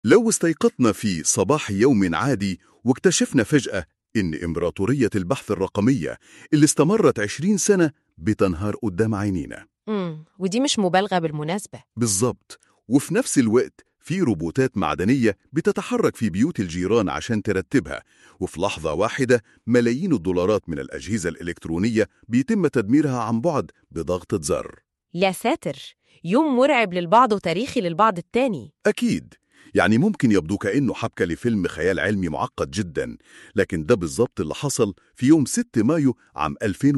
لو استيقظنا في صباح يوم عادي واكتشفنا فجأة إن إمبراطورية البحث الرقمية اللي استمرت 20 سنة بتنهار قدام عينينا امم ودي مش مبالغة بالمناسبة بالظبط وفي نفس الوقت في روبوتات معدنية بتتحرك في بيوت الجيران عشان ترتبها وفي لحظة واحدة ملايين الدولارات من الأجهزة الإلكترونية بيتم تدميرها عن بعد بضغطة زر يا ساتر يوم مرعب للبعض وتاريخي للبعض التاني أكيد يعني ممكن يبدو كأنه حبكة لفيلم خيال علمي معقد جدا لكن ده بالظبط اللي حصل في يوم 6 مايو عام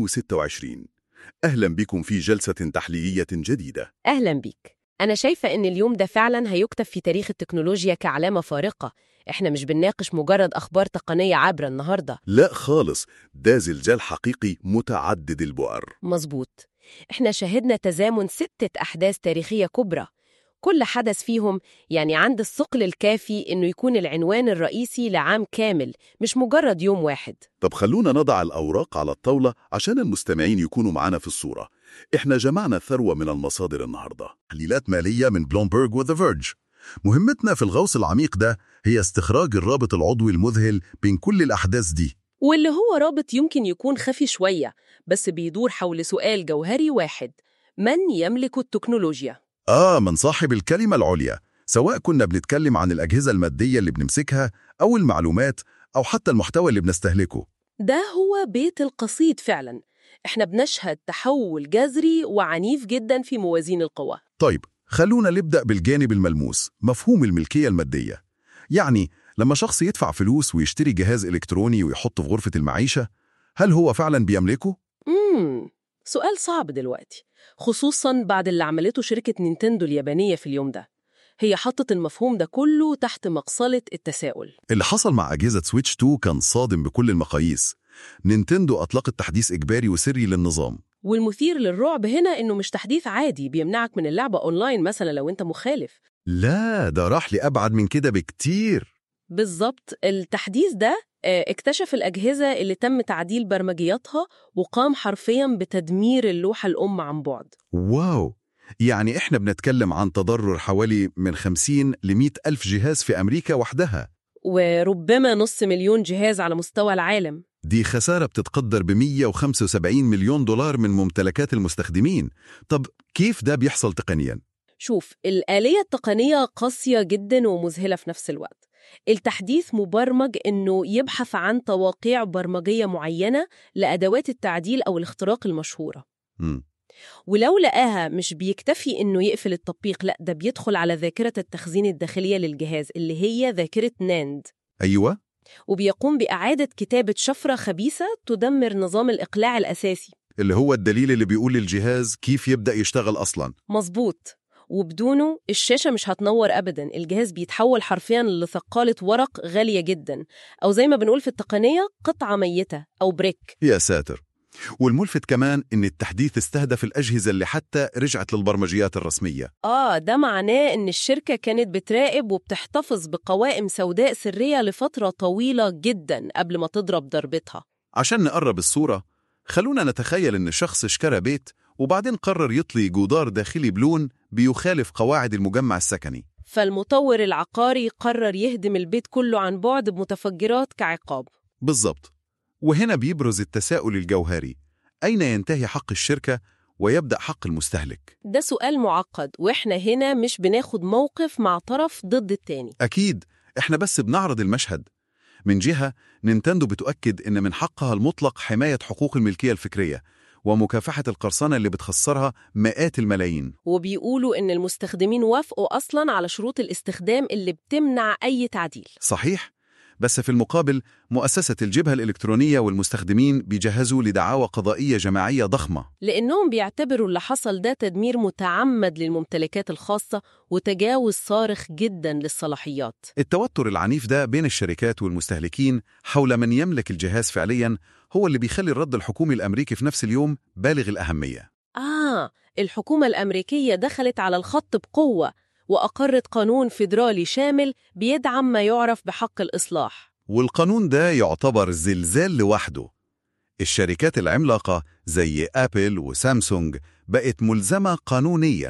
2026 أهلا بكم في جلسة تحليلية جديدة أهلا بيك أنا شايفة إن اليوم ده فعلا هيكتب في تاريخ التكنولوجيا كعلامة فارقة إحنا مش بنناقش مجرد أخبار تقنية عابرة النهاردة لا خالص ده زلزال حقيقي متعدد البؤر مظبوط إحنا شهدنا تزامن ستة أحداث تاريخية كبرى كل حدث فيهم يعني عند الثقل الكافي إنه يكون العنوان الرئيسي لعام كامل مش مجرد يوم واحد طب خلونا نضع الأوراق على الطاولة عشان المستمعين يكونوا معانا في الصورة إحنا جمعنا ثروة من المصادر النهاردة تحليلات مالية من بلومبرج وذا فيرج مهمتنا في الغوص العميق ده هي استخراج الرابط العضوي المذهل بين كل الأحداث دي واللي هو رابط يمكن يكون خفي شوية بس بيدور حول سؤال جوهري واحد من يملك التكنولوجيا؟ آه من صاحب الكلمة العليا سواء كنا بنتكلم عن الأجهزة المادية اللي بنمسكها أو المعلومات أو حتى المحتوى اللي بنستهلكه ده هو بيت القصيد فعلا احنا بنشهد تحول جذري وعنيف جدا في موازين القوى طيب خلونا نبدأ بالجانب الملموس مفهوم الملكية المادية يعني لما شخص يدفع فلوس ويشتري جهاز إلكتروني ويحطه في غرفة المعيشة هل هو فعلا بيملكه؟ امم سؤال صعب دلوقتي خصوصا بعد اللي عملته شركة نينتندو اليابانية في اليوم ده هي حطت المفهوم ده كله تحت مقصلة التساؤل اللي حصل مع أجهزة سويتش 2 كان صادم بكل المقاييس نينتندو أطلقت تحديث إجباري وسري للنظام والمثير للرعب هنا إنه مش تحديث عادي بيمنعك من اللعبة أونلاين مثلا لو أنت مخالف لا ده راح لأبعد من كده بكتير بالظبط التحديث ده آه، اكتشف الأجهزة اللي تم تعديل برمجياتها وقام حرفيا بتدمير اللوحة الأم عن بعد واو يعني إحنا بنتكلم عن تضرر حوالي من 50 ل 100 ألف جهاز في أمريكا وحدها وربما نص مليون جهاز على مستوى العالم دي خسارة بتتقدر ب 175 مليون دولار من ممتلكات المستخدمين طب كيف ده بيحصل تقنياً؟ شوف الآلية التقنية قاسية جدا ومذهلة في نفس الوقت التحديث مبرمج إنه يبحث عن تواقيع برمجية معينة لأدوات التعديل أو الاختراق المشهورة مم. ولو لقاها مش بيكتفي إنه يقفل التطبيق لأ ده بيدخل على ذاكرة التخزين الداخلية للجهاز اللي هي ذاكرة ناند أيوة وبيقوم بإعادة كتابة شفرة خبيثة تدمر نظام الإقلاع الأساسي اللي هو الدليل اللي بيقول للجهاز كيف يبدأ يشتغل أصلاً مظبوط وبدونه الشاشة مش هتنور أبدا الجهاز بيتحول حرفيا لثقالة ورق غالية جدا أو زي ما بنقول في التقنية قطعة ميتة أو بريك يا ساتر والملفت كمان إن التحديث استهدف الأجهزة اللي حتى رجعت للبرمجيات الرسمية آه ده معناه إن الشركة كانت بتراقب وبتحتفظ بقوائم سوداء سرية لفترة طويلة جدا قبل ما تضرب ضربتها عشان نقرب الصورة خلونا نتخيل إن شخص اشترى بيت وبعدين قرر يطلي جدار داخلي بلون بيخالف قواعد المجمع السكني فالمطور العقاري قرر يهدم البيت كله عن بعد بمتفجرات كعقاب بالضبط وهنا بيبرز التساؤل الجوهري أين ينتهي حق الشركة ويبدأ حق المستهلك؟ ده سؤال معقد وإحنا هنا مش بناخد موقف مع طرف ضد التاني أكيد إحنا بس بنعرض المشهد من جهة نينتندو بتؤكد إن من حقها المطلق حماية حقوق الملكية الفكرية ومكافحة القرصنة اللي بتخسرها مئات الملايين وبيقولوا إن المستخدمين وافقوا أصلاً على شروط الاستخدام اللي بتمنع أي تعديل صحيح بس في المقابل مؤسسة الجبهة الإلكترونية والمستخدمين بيجهزوا لدعاوى قضائية جماعية ضخمة لأنهم بيعتبروا اللي حصل ده تدمير متعمد للممتلكات الخاصة وتجاوز صارخ جدا للصلاحيات التوتر العنيف ده بين الشركات والمستهلكين حول من يملك الجهاز فعليا هو اللي بيخلي الرد الحكومي الأمريكي في نفس اليوم بالغ الأهمية آه الحكومة الأمريكية دخلت على الخط بقوة وأقرت قانون فيدرالي شامل بيدعم ما يعرف بحق الإصلاح والقانون ده يعتبر زلزال لوحده الشركات العملاقة زي أبل وسامسونج بقت ملزمة قانونياً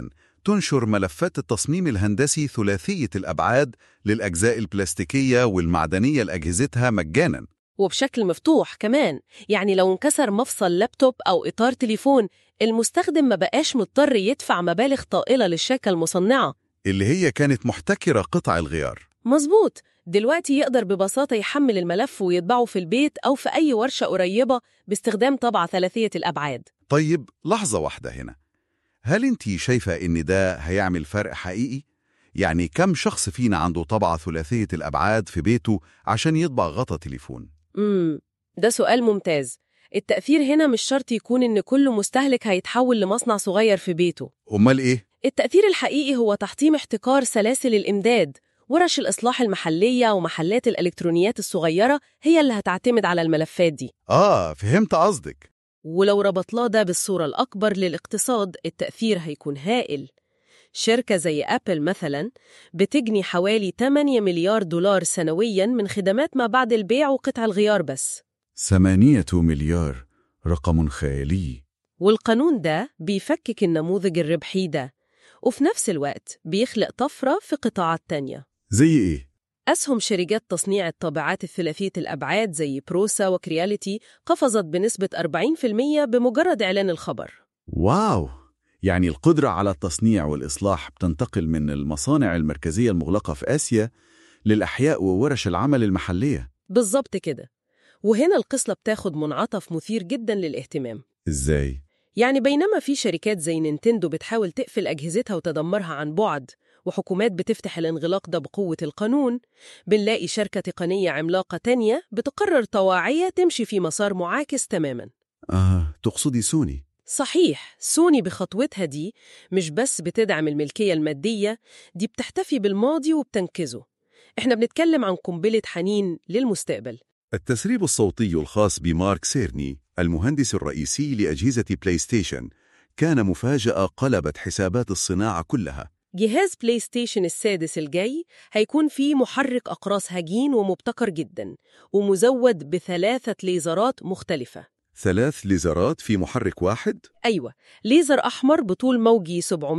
تنشر ملفات التصميم الهندسي ثلاثية الأبعاد للأجزاء البلاستيكية والمعدنية لأجهزتها مجاناً وبشكل مفتوح كمان يعني لو انكسر مفصل لابتوب أو إطار تليفون المستخدم ما بقاش مضطر يدفع مبالغ طائلة للشركة المصنعة اللي هي كانت محتكرة قطع الغيار مظبوط دلوقتي يقدر ببساطة يحمل الملف ويطبعه في البيت أو في أي ورشة قريبة باستخدام طبعة ثلاثية الأبعاد طيب لحظة واحدة هنا هل انت شايفة ان ده هيعمل فرق حقيقي؟ يعني كم شخص فينا عنده طبعة ثلاثية الأبعاد في بيته عشان يطبع غطا تليفون؟ امم ده سؤال ممتاز التأثير هنا مش شرط يكون إن كل مستهلك هيتحول لمصنع صغير في بيته أمال إيه؟ التأثير الحقيقي هو تحطيم احتكار سلاسل الإمداد ورش الإصلاح المحلية ومحلات الإلكترونيات الصغيرة هي اللي هتعتمد على الملفات دي آه فهمت قصدك ولو ربطناه ده بالصورة الأكبر للاقتصاد التأثير هيكون هائل شركة زي أبل مثلا بتجني حوالي 8 مليار دولار سنويا من خدمات ما بعد البيع وقطع الغيار بس ثمانية مليار رقم خيالي والقانون ده بيفكك النموذج الربحي ده وفي نفس الوقت بيخلق طفرة في قطاعات تانية زي إيه؟ أسهم شركات تصنيع الطابعات الثلاثية الأبعاد زي بروسا وكرياليتي قفزت بنسبة 40% بمجرد إعلان الخبر واو يعني القدرة على التصنيع والإصلاح بتنتقل من المصانع المركزية المغلقة في آسيا للأحياء وورش العمل المحلية بالظبط كده وهنا القصة بتاخد منعطف مثير جدا للاهتمام إزاي؟ يعني بينما في شركات زي نينتندو بتحاول تقفل أجهزتها وتدمرها عن بعد وحكومات بتفتح الانغلاق ده بقوة القانون بنلاقي شركة تقنية عملاقة تانية بتقرر طواعية تمشي في مسار معاكس تماماً آه تقصدي سوني صحيح سوني بخطوتها دي مش بس بتدعم الملكية المادية دي بتحتفي بالماضي وبتنكزه احنا بنتكلم عن قنبلة حنين للمستقبل التسريب الصوتي الخاص بمارك سيرني المهندس الرئيسي لأجهزة بلاي ستيشن كان مفاجأة قلبت حسابات الصناعة كلها جهاز بلاي ستيشن السادس الجاي هيكون فيه محرك أقراص هجين ومبتكر جدا ومزود بثلاثة ليزرات مختلفة ثلاث ليزرات في محرك واحد؟ أيوة ليزر أحمر بطول موجي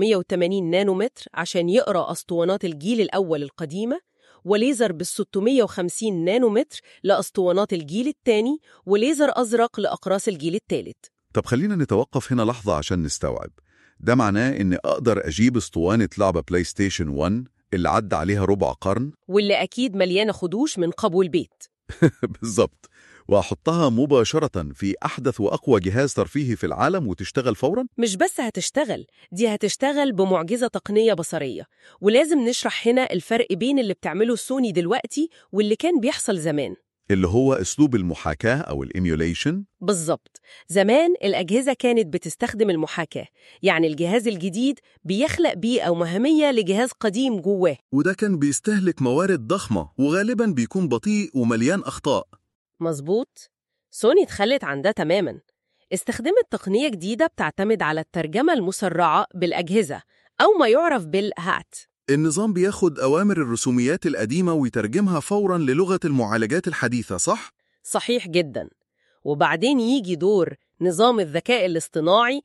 780 نانومتر عشان يقرأ أسطوانات الجيل الأول القديمة وليزر بال 650 نانومتر لأسطوانات الجيل الثاني وليزر أزرق لأقراص الجيل الثالث طب خلينا نتوقف هنا لحظة عشان نستوعب ده معناه إن أقدر أجيب اسطوانة لعبة بلاي ستيشن 1 اللي عدى عليها ربع قرن واللي أكيد مليانة خدوش من قبو البيت بالظبط وأحطها مباشرة في أحدث وأقوى جهاز ترفيهي في العالم وتشتغل فورا؟ مش بس هتشتغل دي هتشتغل بمعجزة تقنية بصرية ولازم نشرح هنا الفرق بين اللي بتعمله سوني دلوقتي واللي كان بيحصل زمان اللي هو أسلوب المحاكاة أو الإيميوليشن بالظبط زمان الأجهزة كانت بتستخدم المحاكاة يعني الجهاز الجديد بيخلق بيئة مهمية لجهاز قديم جواه وده كان بيستهلك موارد ضخمة وغالبا بيكون بطيء ومليان أخطاء مظبوط سوني اتخلت عن ده تماما استخدمت تقنية جديدة بتعتمد على الترجمة المسرعة بالأجهزة أو ما يعرف بالهات النظام بياخد أوامر الرسوميات القديمة ويترجمها فورا للغة المعالجات الحديثة صح؟ صحيح جدا وبعدين يجي دور نظام الذكاء الاصطناعي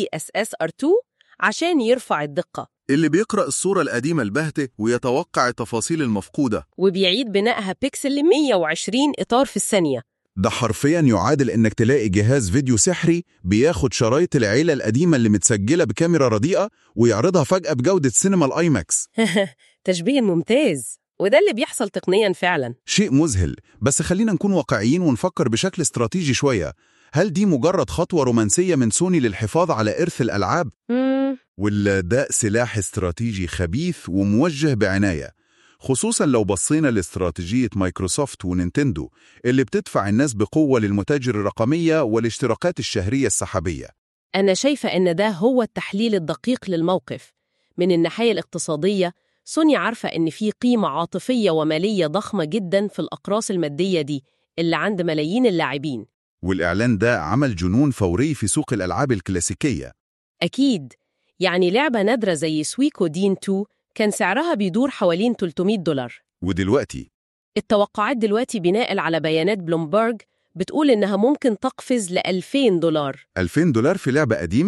BSSR2 عشان يرفع الدقة اللي بيقرأ الصورة القديمة البهتة ويتوقع التفاصيل المفقودة وبيعيد بنائها بيكسل ل 120 إطار في الثانية ده حرفيا يعادل انك تلاقي جهاز فيديو سحري بياخد شرايط العيلة القديمة اللي متسجلة بكاميرا رديئة ويعرضها فجأة بجودة سينما الاي ماكس تشبيه ممتاز وده اللي بيحصل تقنيا فعلا شيء مذهل بس خلينا نكون واقعيين ونفكر بشكل استراتيجي شوية هل دي مجرد خطوة رومانسية من سوني للحفاظ على إرث الألعاب؟ مم. ولا ده سلاح استراتيجي خبيث وموجه بعناية خصوصا لو بصينا لاستراتيجية مايكروسوفت ونينتندو اللي بتدفع الناس بقوة للمتاجر الرقمية والاشتراكات الشهرية السحابية أنا شايفة إن ده هو التحليل الدقيق للموقف من الناحية الاقتصادية سوني عارفة إن في قيمة عاطفية ومالية ضخمة جدا في الأقراص المادية دي اللي عند ملايين اللاعبين والإعلان ده عمل جنون فوري في سوق الألعاب الكلاسيكية أكيد يعني لعبة نادرة زي سويكو دين 2 كان سعرها بيدور حوالين 300 دولار ودلوقتي التوقعات دلوقتي بناء على بيانات بلومبرج بتقول إنها ممكن تقفز ل 2000 دولار 2000 دولار في لعبة قديمة؟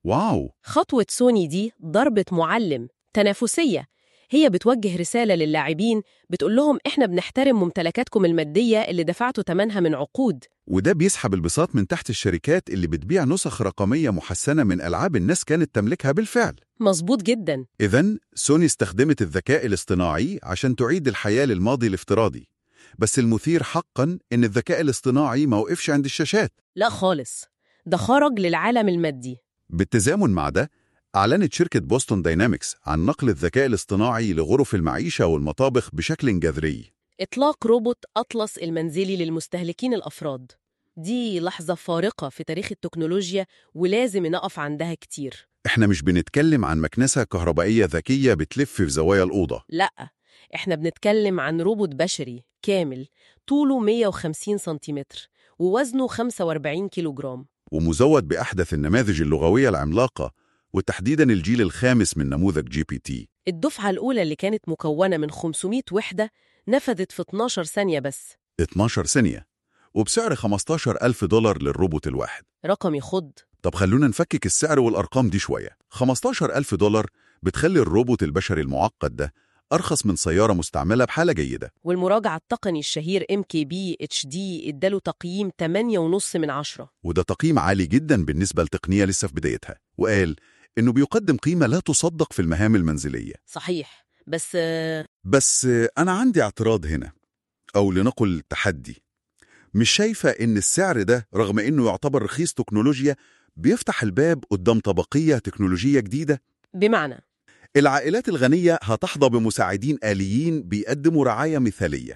واو خطوة سوني دي ضربة معلم تنافسية هي بتوجه رسالة للاعبين بتقول لهم إحنا بنحترم ممتلكاتكم المادية اللي دفعتوا تمنها من عقود وده بيسحب البساط من تحت الشركات اللي بتبيع نسخ رقمية محسنة من ألعاب الناس كانت تملكها بالفعل مظبوط جدا إذا سوني استخدمت الذكاء الاصطناعي عشان تعيد الحياة للماضي الافتراضي بس المثير حقا إن الذكاء الاصطناعي ما وقفش عند الشاشات لا خالص ده خرج للعالم المادي بالتزامن مع ده أعلنت شركة بوستون داينامكس عن نقل الذكاء الاصطناعي لغرف المعيشة والمطابخ بشكل جذري إطلاق روبوت أطلس المنزلي للمستهلكين الأفراد دي لحظة فارقة في تاريخ التكنولوجيا ولازم نقف عندها كتير إحنا مش بنتكلم عن مكنسة كهربائية ذكية بتلف في زوايا الأوضة لأ إحنا بنتكلم عن روبوت بشري كامل طوله 150 سنتيمتر ووزنه 45 كيلوغرام ومزود بأحدث النماذج اللغوية العملاقة وتحديدا الجيل الخامس من نموذج جي بي تي الدفعة الأولى اللي كانت مكونة من 500 وحدة نفذت في 12 ثانية بس 12 ثانية وبسعر 15 ألف دولار للروبوت الواحد رقم يخض طب خلونا نفكك السعر والأرقام دي شوية 15 ألف دولار بتخلي الروبوت البشري المعقد ده أرخص من سيارة مستعملة بحالة جيدة والمراجع التقني الشهير MKB HD اداله تقييم 8.5 من عشرة وده تقييم عالي جدا بالنسبة لتقنية لسه في بدايتها وقال إنه بيقدم قيمة لا تصدق في المهام المنزلية صحيح بس آه، بس أنا عندي اعتراض هنا أو لنقل تحدي مش شايفة إن السعر ده رغم إنه يعتبر رخيص تكنولوجيا بيفتح الباب قدام طبقية تكنولوجية جديدة بمعنى العائلات الغنية هتحظى بمساعدين آليين بيقدموا رعاية مثالية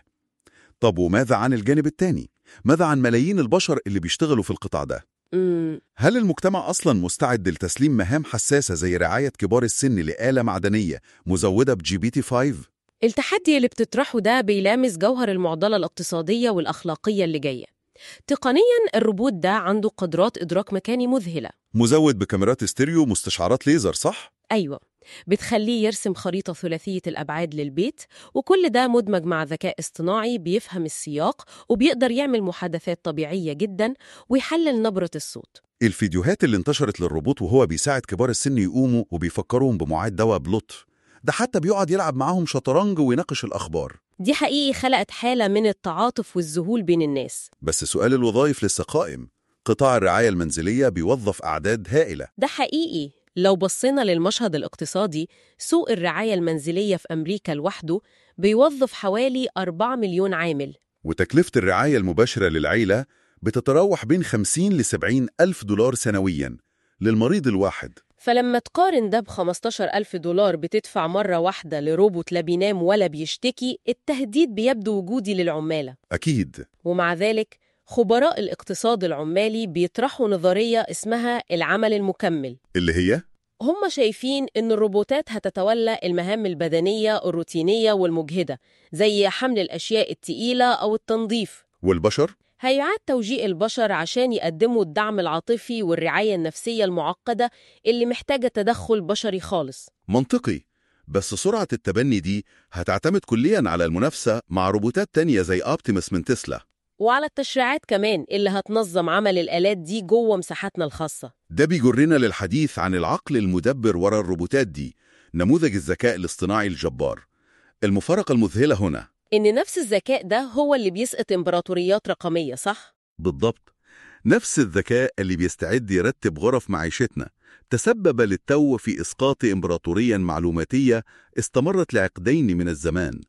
طب وماذا عن الجانب التاني؟ ماذا عن ملايين البشر اللي بيشتغلوا في القطاع ده؟ مم. هل المجتمع أصلا مستعد لتسليم مهام حساسة زي رعاية كبار السن لآلة معدنية مزودة بجي بي تي 5؟ التحدي اللي بتطرحه ده بيلامس جوهر المعضلة الاقتصادية والأخلاقية اللي جاية تقنياً الروبوت ده عنده قدرات إدراك مكاني مذهلة مزود بكاميرات استيريو مستشعرات ليزر صح؟ أيوة بتخليه يرسم خريطة ثلاثية الأبعاد للبيت وكل ده مدمج مع ذكاء اصطناعي بيفهم السياق وبيقدر يعمل محادثات طبيعية جدا ويحلل نبرة الصوت الفيديوهات اللي انتشرت للروبوت وهو بيساعد كبار السن يقوموا وبيفكرهم بمعاد دواء بلطف ده حتى بيقعد يلعب معاهم شطرنج ويناقش الأخبار دي حقيقي خلقت حالة من التعاطف والذهول بين الناس بس سؤال الوظائف لسه قائم قطاع الرعاية المنزلية بيوظف أعداد هائلة ده حقيقي لو بصينا للمشهد الاقتصادي سوق الرعاية المنزلية في أمريكا لوحده بيوظف حوالي 4 مليون عامل وتكلفة الرعاية المباشرة للعيلة بتتراوح بين 50 ل 70 ألف دولار سنوياً للمريض الواحد فلما تقارن ده ب 15 ألف دولار بتدفع مرة واحدة لروبوت لا بينام ولا بيشتكي التهديد بيبدو وجودي للعمالة أكيد ومع ذلك خبراء الاقتصاد العمالي بيطرحوا نظرية اسمها العمل المكمل اللي هي هم شايفين إن الروبوتات هتتولى المهام البدنية الروتينية والمجهدة زي حمل الأشياء التقيلة أو التنظيف والبشر هيعاد توجيه البشر عشان يقدموا الدعم العاطفي والرعاية النفسية المعقدة اللي محتاجة تدخل بشري خالص منطقي بس سرعة التبني دي هتعتمد كلياً على المنافسة مع روبوتات تانية زي أوبتيموس من تسلا وعلى التشريعات كمان اللي هتنظم عمل الآلات دي جوه مساحاتنا الخاصة ده بيجرنا للحديث عن العقل المدبر وراء الروبوتات دي نموذج الذكاء الاصطناعي الجبار المفارقة المذهلة هنا إن نفس الذكاء ده هو اللي بيسقط إمبراطوريات رقمية صح؟ بالضبط نفس الذكاء اللي بيستعد يرتب غرف معيشتنا تسبب للتو في إسقاط إمبراطورية معلوماتية استمرت لعقدين من الزمان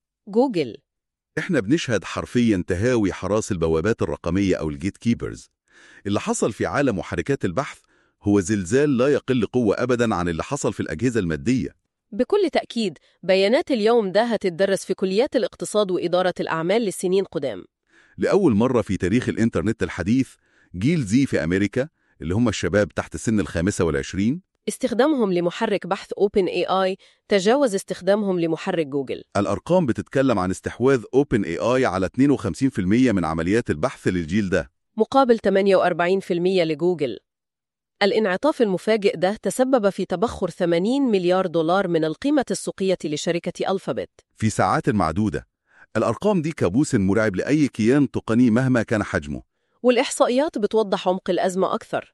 جوجل إحنا بنشهد حرفيا تهاوي حراس البوابات الرقمية أو الجيت كيبرز اللي حصل في عالم محركات البحث هو زلزال لا يقل قوة أبدا عن اللي حصل في الأجهزة المادية بكل تأكيد بيانات اليوم ده هتدرس في كليات الاقتصاد وإدارة الأعمال للسنين قدام لأول مرة في تاريخ الإنترنت الحديث جيل زي في أمريكا اللي هم الشباب تحت سن الخامسة والعشرين استخدامهم لمحرك بحث Open AI تجاوز استخدامهم لمحرك جوجل الأرقام بتتكلم عن استحواذ Open AI على 52% من عمليات البحث للجيل ده مقابل 48% لجوجل الانعطاف المفاجئ ده تسبب في تبخر 80 مليار دولار من القيمة السوقية لشركة ألفابت في ساعات معدودة الأرقام دي كابوس مرعب لأي كيان تقني مهما كان حجمه والإحصائيات بتوضح عمق الأزمة أكثر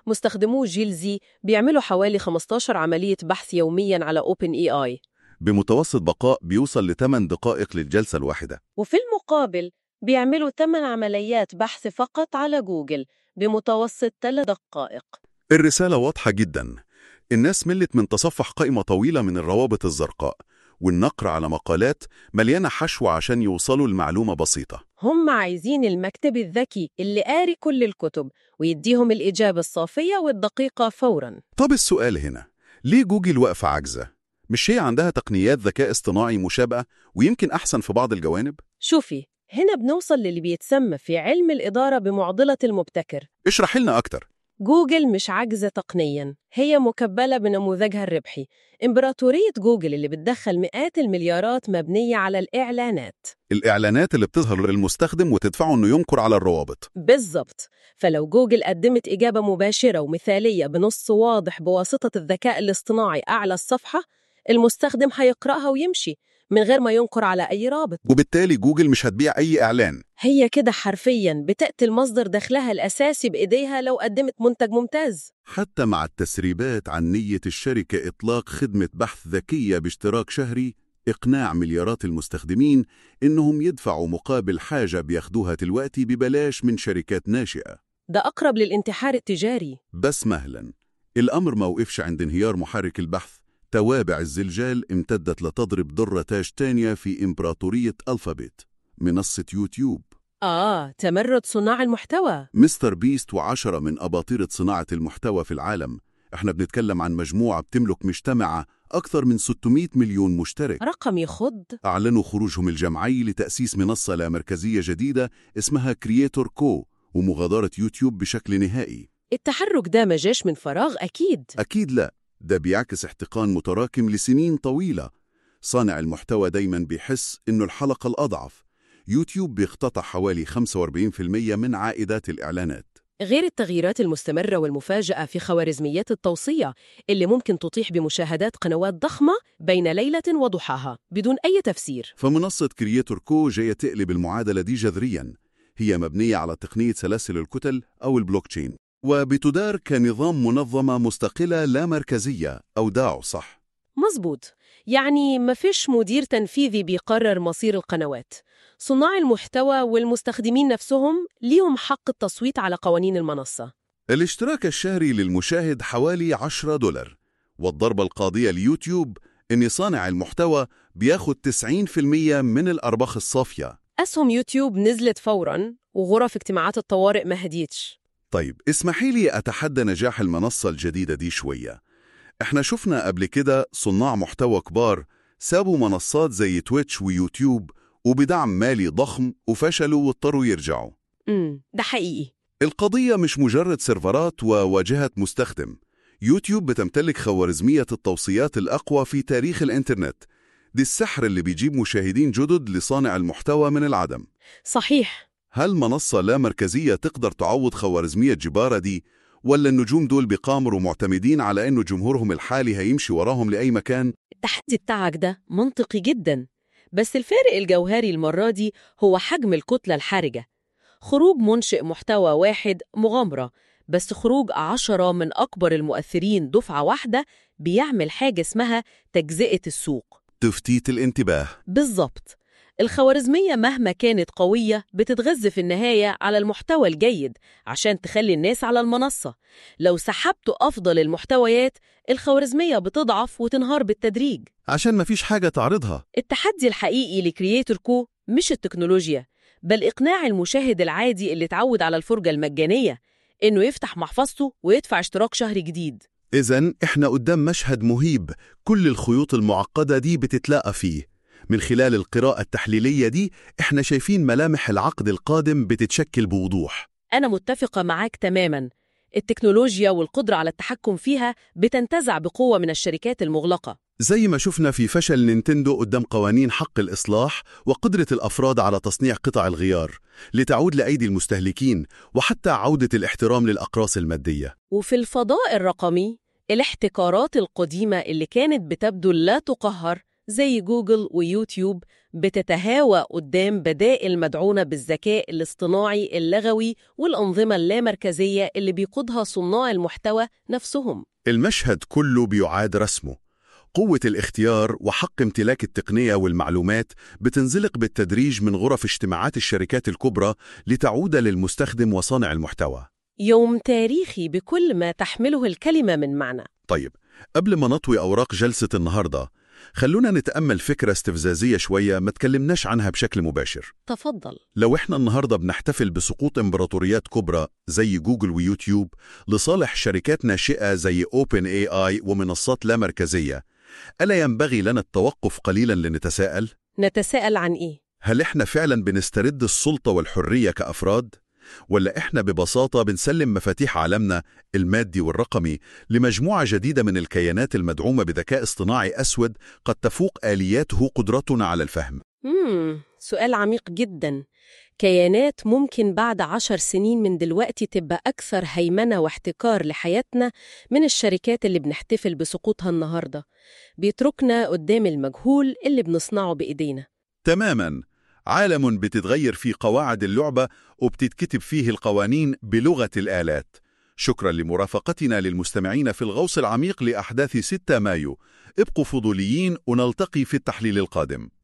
مستخدمو جيل زي بيعملوا حوالي 15 عملية بحث يومياً على Open AI بمتوسط بقاء بيوصل ل 8 دقائق للجلسة الواحدة وفي المقابل بيعملوا 8 عمليات بحث فقط على جوجل بمتوسط 3 دقائق الرسالة واضحة جدا الناس ملت من تصفح قائمة طويلة من الروابط الزرقاء والنقر على مقالات مليانة حشو عشان يوصلوا لمعلومة بسيطة هم عايزين المكتب الذكي اللي قاري كل الكتب ويديهم الإجابة الصافية والدقيقة فوراً طب السؤال هنا ليه جوجل واقفة عاجزة؟ مش هي عندها تقنيات ذكاء اصطناعي مشابهة ويمكن أحسن في بعض الجوانب؟ شوفي هنا بنوصل للي بيتسمى في علم الإدارة بمعضلة المبتكر اشرح لنا أكتر جوجل مش عاجزة تقنياً هي مكبلة بنموذجها الربحي إمبراطورية جوجل اللي بتدخل مئات المليارات مبنية على الإعلانات الإعلانات اللي بتظهر للمستخدم وتدفعه إنه ينكر على الروابط بالضبط فلو جوجل قدمت إجابة مباشرة ومثالية بنص واضح بواسطة الذكاء الاصطناعي أعلى الصفحة المستخدم هيقرأها ويمشي من غير ما ينكر على أي رابط وبالتالي جوجل مش هتبيع أي إعلان هي كده حرفياً بتقتل مصدر دخلها الأساسي بإيديها لو قدمت منتج ممتاز حتى مع التسريبات عن نية الشركة إطلاق خدمة بحث ذكية باشتراك شهري إقناع مليارات المستخدمين إنهم يدفعوا مقابل حاجة بياخدوها دلوقتي ببلاش من شركات ناشئة ده أقرب للانتحار التجاري بس مهلا الأمر ما وقفش عند انهيار محرك البحث توابع الزلزال امتدت لتضرب ضرة تاج تانية في إمبراطورية ألفابيت منصة يوتيوب آه تمرد صناع المحتوى مستر بيست وعشرة من أباطرة صناعة المحتوى في العالم احنا بنتكلم عن مجموعة بتملك مجتمع أكثر من 600 مليون مشترك رقم يخض أعلنوا خروجهم الجمعي لتأسيس منصة لا مركزية جديدة اسمها كرييتور كو ومغادرة يوتيوب بشكل نهائي التحرك ده ما جاش من فراغ أكيد أكيد لا ده بيعكس احتقان متراكم لسنين طويلة صانع المحتوى دايما بيحس إنه الحلقة الأضعف يوتيوب بيقتطع حوالي 45% من عائدات الإعلانات غير التغييرات المستمرة والمفاجئة في خوارزميات التوصية اللي ممكن تطيح بمشاهدات قنوات ضخمة بين ليلة وضحاها بدون أي تفسير فمنصة كرييتور كو جاية تقلب المعادلة دي جذريا هي مبنية على تقنية سلاسل الكتل أو البلوكتشين وبتدار كنظام منظمة مستقلة لا مركزية أو داعو صح مظبوط يعني ما فيش مدير تنفيذي بيقرر مصير القنوات صناع المحتوى والمستخدمين نفسهم ليهم حق التصويت على قوانين المنصة الاشتراك الشهري للمشاهد حوالي 10 دولار والضربة القاضية ليوتيوب إن صانع المحتوى بياخد 90% من الأرباح الصافية أسهم يوتيوب نزلت فوراً وغرف اجتماعات الطوارئ ما هديتش طيب اسمحي لي أتحدى نجاح المنصة الجديدة دي شوية احنا شفنا قبل كده صناع محتوى كبار سابوا منصات زي تويتش ويوتيوب وبدعم مالي ضخم وفشلوا واضطروا يرجعوا امم ده حقيقي القضية مش مجرد سيرفرات وواجهة مستخدم يوتيوب بتمتلك خوارزمية التوصيات الأقوى في تاريخ الإنترنت دي السحر اللي بيجيب مشاهدين جدد لصانع المحتوى من العدم صحيح هل منصة لا مركزية تقدر تعوض خوارزمية جبارة دي ولا النجوم دول بيقامروا معتمدين على أنه جمهورهم الحالي هيمشي وراهم لأي مكان؟ التحدي بتاعك ده منطقي جدا بس الفارق الجوهري المرة دي هو حجم الكتلة الحرجة خروج منشئ محتوى واحد مغامرة بس خروج عشرة من أكبر المؤثرين دفعة واحدة بيعمل حاجة اسمها تجزئة السوق تفتيت الانتباه بالظبط الخوارزمية مهما كانت قوية بتتغذى في النهاية على المحتوى الجيد عشان تخلي الناس على المنصة لو سحبتوا أفضل المحتويات الخوارزمية بتضعف وتنهار بالتدريج عشان مفيش حاجة تعرضها التحدي الحقيقي لكرييتور كو مش التكنولوجيا بل إقناع المشاهد العادي اللي اتعود على الفرجة المجانية إنه يفتح محفظته ويدفع اشتراك شهري جديد إذا إحنا قدام مشهد مهيب كل الخيوط المعقدة دي بتتلاقى فيه من خلال القراءة التحليلية دي إحنا شايفين ملامح العقد القادم بتتشكل بوضوح أنا متفقة معاك تماماً التكنولوجيا والقدرة على التحكم فيها بتنتزع بقوة من الشركات المغلقة زي ما شفنا في فشل نينتندو قدام قوانين حق الإصلاح وقدرة الأفراد على تصنيع قطع الغيار لتعود لأيدي المستهلكين وحتى عودة الاحترام للأقراص المادية وفي الفضاء الرقمي الاحتكارات القديمة اللي كانت بتبدو لا تقهر زي جوجل ويوتيوب بتتهاوى قدام بدائل مدعونة بالذكاء الاصطناعي اللغوي والأنظمة اللامركزية اللي بيقودها صناع المحتوى نفسهم المشهد كله بيعاد رسمه قوة الاختيار وحق امتلاك التقنية والمعلومات بتنزلق بالتدريج من غرف اجتماعات الشركات الكبرى لتعود للمستخدم وصانع المحتوى يوم تاريخي بكل ما تحمله الكلمة من معنى طيب قبل ما نطوي أوراق جلسة النهاردة خلونا نتأمل فكرة استفزازية شوية ما تكلمناش عنها بشكل مباشر تفضل لو احنا النهاردة بنحتفل بسقوط امبراطوريات كبرى زي جوجل ويوتيوب لصالح شركات ناشئة زي اوبن اي اي ومنصات لا مركزية ألا ينبغي لنا التوقف قليلا لنتساءل؟ نتساءل عن إيه؟ هل احنا فعلا بنسترد السلطة والحرية كأفراد؟ ولا احنا ببساطة بنسلم مفاتيح عالمنا المادي والرقمي لمجموعة جديدة من الكيانات المدعومة بذكاء اصطناعي أسود قد تفوق آلياته قدرتنا على الفهم؟ مم. سؤال عميق جدا كيانات ممكن بعد عشر سنين من دلوقتي تبقى أكثر هيمنة واحتكار لحياتنا من الشركات اللي بنحتفل بسقوطها النهاردة بيتركنا قدام المجهول اللي بنصنعه بإيدينا تماما عالم بتتغير فيه قواعد اللعبة وبتتكتب فيه القوانين بلغة الآلات شكرا لمرافقتنا للمستمعين في الغوص العميق لأحداث 6 مايو ابقوا فضوليين ونلتقي في التحليل القادم